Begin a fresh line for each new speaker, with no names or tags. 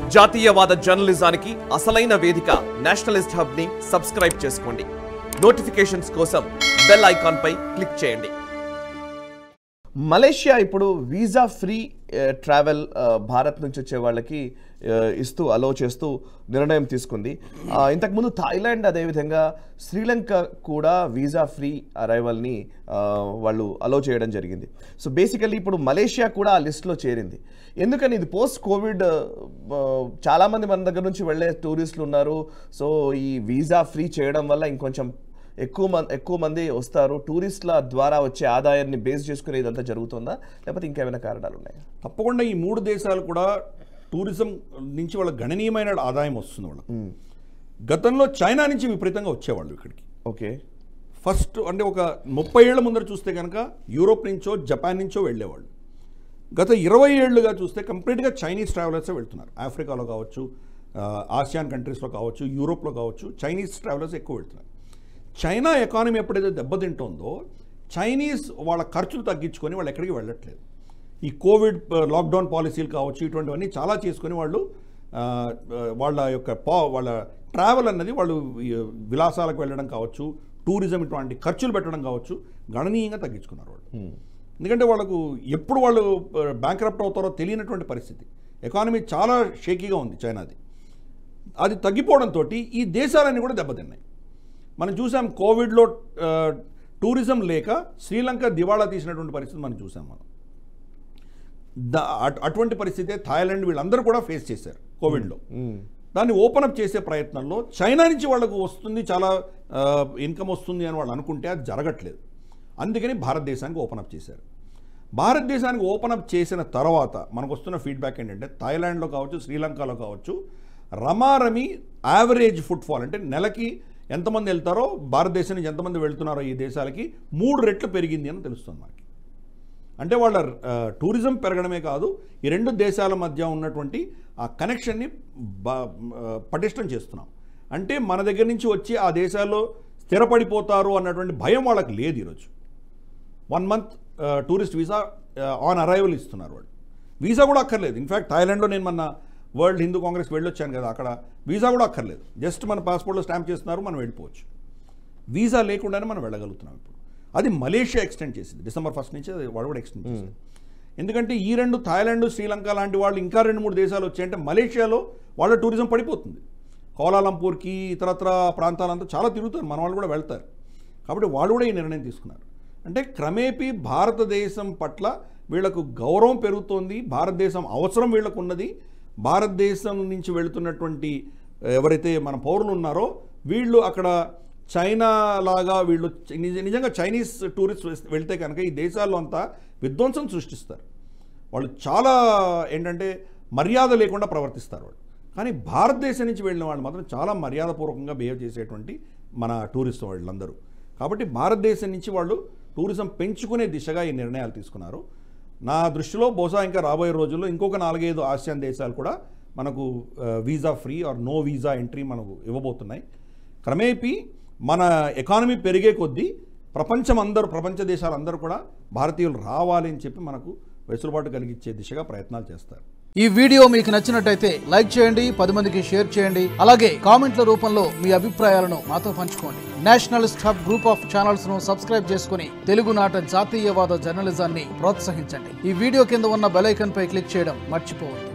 జాతీయవాద జర్నలిజానికి అసలైన వేదిక నేషనలిస్ట్ హబ్ ని సబ్స్క్రైబ్ చేసుకోండి నోటిఫికేషన్స్ కోసం బెల్ ఐకాన్ పై క్లిక్ చేయండి మలేషియా ఇప్పుడు వీసా ఫ్రీ ఆ, ట్రావెల్ ఆ, భారత్ నుంచి వచ్చే వాళ్ళకి ఆ, ఇస్తూ అలో చేస్తూ నిర్ణయం తీసుకుంది ఆ, ఇంతకుముందు థాయిలాండ్ అదేవిధంగా శ్రీలంక కూడా వీసా ఫ్రీ అరైవల్ని ఆ, వాళ్ళు అలో చేయడం జరిగింది సో బేసికల్లీ ఇప్పుడు మలేషియా కూడా ఆ లిస్ట్లో చేరింది ఎందుకని ఇది పోస్ట్ కోవిడ్ ఆ, చాలామంది మన దగ్గర నుంచి వెళ్ళే టూరిస్టులు ఉన్నారు సో ఈ వీసా ఫ్రీ చేయడం వల్ల ఇంకొంచెం ఎక్కువ మంది ఎక్కువ మంది వస్తారు టూరిస్టుల ద్వారా వచ్చే ఆదాయాన్ని బేస్ చేసుకుని ఇదంతా జరుగుతుందా లేకపోతే ఇంకేమైనా కారణాలు ఉన్నాయా
తప్పకుండా ఈ మూడు దేశాలు కూడా టూరిజం నుంచి వాళ్ళ గణనీయమైన ఆదాయం వస్తుంది వాళ్ళకి గతంలో చైనా నుంచి విపరీతంగా వచ్చేవాళ్ళు ఇక్కడికి
ఓకే
ఫస్ట్ అంటే ఒక ముప్పై ఏళ్ల ముందర చూస్తే కనుక యూరోప్ నుంచో జపాన్ నుంచో వెళ్ళేవాళ్ళు గత ఇరవై ఏళ్ళుగా చూస్తే కంప్లీట్గా చైనీస్ ట్రావెలర్సే వెళ్తున్నారు ఆఫ్రికాలో కావచ్చు ఆ, ఆసియాన్ కంట్రీస్లో కావచ్చు యూరోప్లో కావచ్చు చైనీస్ ట్రావెలర్స్ ఎక్కువ వెళ్తున్నారు చైనా ఎకానమీ ఎప్పుడైతే దెబ్బతింటుందో చైనీస్ వాళ్ళ ఖర్చులు తగ్గించుకొని వాళ్ళు ఎక్కడికి వెళ్ళట్లేదు ఈ కోవిడ్ ఆ, లాక్డౌన్ పాలసీలు కావచ్చు ఇటువంటివన్నీ చాలా చేసుకొని వాళ్ళు ఆ, ఆ, వాళ్ళ యొక్క పా వాళ్ళ ట్రావెల్ అన్నది వాళ్ళు ఈ విలాసాలకు వెళ్ళడం కావచ్చు టూరిజం ఇటువంటి ఖర్చులు పెట్టడం కావచ్చు గణనీయంగా తగ్గించుకున్నారు వాళ్ళు ఎందుకంటే వాళ్ళకు ఎప్పుడు వాళ్ళు బ్యాంక్రప్ట్ అవుతారో తెలియనటువంటి పరిస్థితి ఎకానమీ చాలా షేకీగా ఉంది చైనాది అది తగ్గిపోవడంతో ఈ దేశాలన్నీ కూడా దెబ్బతిన్నాయి మనం చూసాం కోవిడ్లో ఆ, టూరిజం లేక శ్రీలంక దివాళా తీసినటువంటి పరిస్థితి మనం చూసాం మనం దా అట్- అటువంటి పరిస్థితే థాయిలాండ్ వీళ్ళందరూ కూడా ఫేస్ చేశారు కోవిడ్లో దాన్ని ఓపెన్ అప్ చేసే ప్రయత్నంలో చైనా నుంచి వాళ్ళకు వస్తుంది చాలా ఇన్కమ్ వస్తుంది అని వాళ్ళు అనుకుంటే అది జరగట్లేదు అందుకని భారతదేశానికి ఓపెన్ అప్ చేశారు భారతదేశానికి ఓపెన్ అప్ చేసిన తర్వాత మనకు వస్తున్న ఫీడ్బ్యాక్ ఏంటంటే థాయిలాండ్లో కావచ్చు శ్రీలంకలో కావచ్చు రమారమి యావరేజ్ ఫుట్ఫాల్ అంటే నెలకి ఎంతమంది వెళ్తారో భారతదేశం నుంచి ఎంతమంది వెళ్తున్నారో ఈ దేశాలకి మూడు రెట్లు పెరిగింది అని తెలుస్తుంది మనకి అంటే వాళ్ళ ఆ, టూరిజం పెరగడమే కాదు ఈ రెండు దేశాల మధ్య ఉన్నటువంటి ఆ కనెక్షన్ని బ- ఆ, పటిష్టం చేస్తున్నాం అంటే మన దగ్గర నుంచి వచ్చి ఆ దేశాల్లో స్థిరపడిపోతారు అన్నటువంటి భయం వాళ్ళకి లేదు ఈరోజు one month tourist visa on arrival ఇస్తున్నారు వాళ్ళు వీసా కూడా అక్కర్లేదు ఇన్ఫ్యాక్ట్ థాయిలాండ్లో నేను మొన్న వరల్డ్ హిందూ కాంగ్రెస్ వెళ్ళొచ్చాను కదా అక్కడ వీసా కూడా అక్కర్లేదు జస్ట్ మన పాస్పోర్ట్లో స్టాంప్ చేస్తున్నారు మనం వెళ్ళిపోవచ్చు వీసా లేకుండానే మనం వెళ్ళగలుగుతున్నాం ఇప్పుడు అది మలేషియా ఎక్స్టెండ్ చేసింది డిసెంబర్ ఫస్ట్ నుంచి అది వాడు కూడా ఎక్స్టెండ్ చేసింది ఎందుకంటే ఈ రెండు థాయిలాండ్ శ్రీలంక లాంటి వాళ్ళు ఇంకా రెండు మూడు దేశాలు వచ్చాయంటే మలేషియాలో వాళ్ళ టూరిజం పడిపోతుంది కోలాలంపూర్కి ఇతరత్ర ప్రాంతాలంతా చాలా తిరుగుతారు మన వాళ్ళు కూడా వెళ్తారు కాబట్టి వాళ్ళు కూడా ఈ నిర్ణయం తీసుకున్నారు అంటే క్రమేపీ భారతదేశం పట్ల వీళ్ళకు గౌరవం పెరుగుతోంది భారతదేశం అవసరం వీళ్ళకు ఉన్నది భారతదేశం నుంచి వెళుతున్నటువంటి ఎవరైతే మన పౌరులు ఉన్నారో వీళ్ళు అక్కడ చైనా లాగా వీళ్ళు నిజ- నిజంగా చైనీస్ టూరిస్ట్ వెళ్తే కనుక ఈ దేశాల్లో అంతా విధ్వంసం సృష్టిస్తారు వాళ్ళు చాలా ఏంటంటే మర్యాద లేకుండా ప్రవర్తిస్తారు వాళ్ళు కానీ భారతదేశం నుంచి వెళ్ళిన వాళ్ళు మాత్రం చాలా మర్యాదపూర్వకంగా బిహేవ్ చేసేటువంటి మన టూరిస్ట్ వాళ్ళందరూ కాబట్టి భారతదేశం నుంచి వాళ్ళు టూరిజం పెంచుకునే దిశగా ఈ నిర్ణయాలు తీసుకున్నారు నా దృష్టిలో బహుశా ఇంకా రాబోయే రోజుల్లో ఇంకొక నాలుగైదు ఆసియాన్ దేశాలు కూడా మనకు visa free or no visa entry మనకు ఇవ్వబోతున్నాయి క్రమేపీ మన ఎకానమీ పెరిగే కొద్దీ ప్రపంచం అందరూ ప్రపంచ దేశాలందరూ కూడా భారతీయులు రావాలి అని చెప్పి మనకు వెసులుబాటు కలిగించే దిశగా ప్రయత్నాలు చేస్తారు
ఈ వీడియో మీకు నచ్చినట్టయితే లైక్ చేయండి పది మందికి షేర్ చేయండి అలాగే కామెంట్ల రూపంలో మీ అభిప్రాయాలను మాతో పంచుకోండి nationalist hub group of channels ను సబ్స్క్రైబ్ చేసుకుని తెలుగునాట జాతీయవాద జర్నలిజాన్ని ప్రోత్సహించండి ఈ వీడియో కింద ఉన్న బెల్ ఐకాన్ పై క్లిక్ చేయడం మర్చిపోవద్దు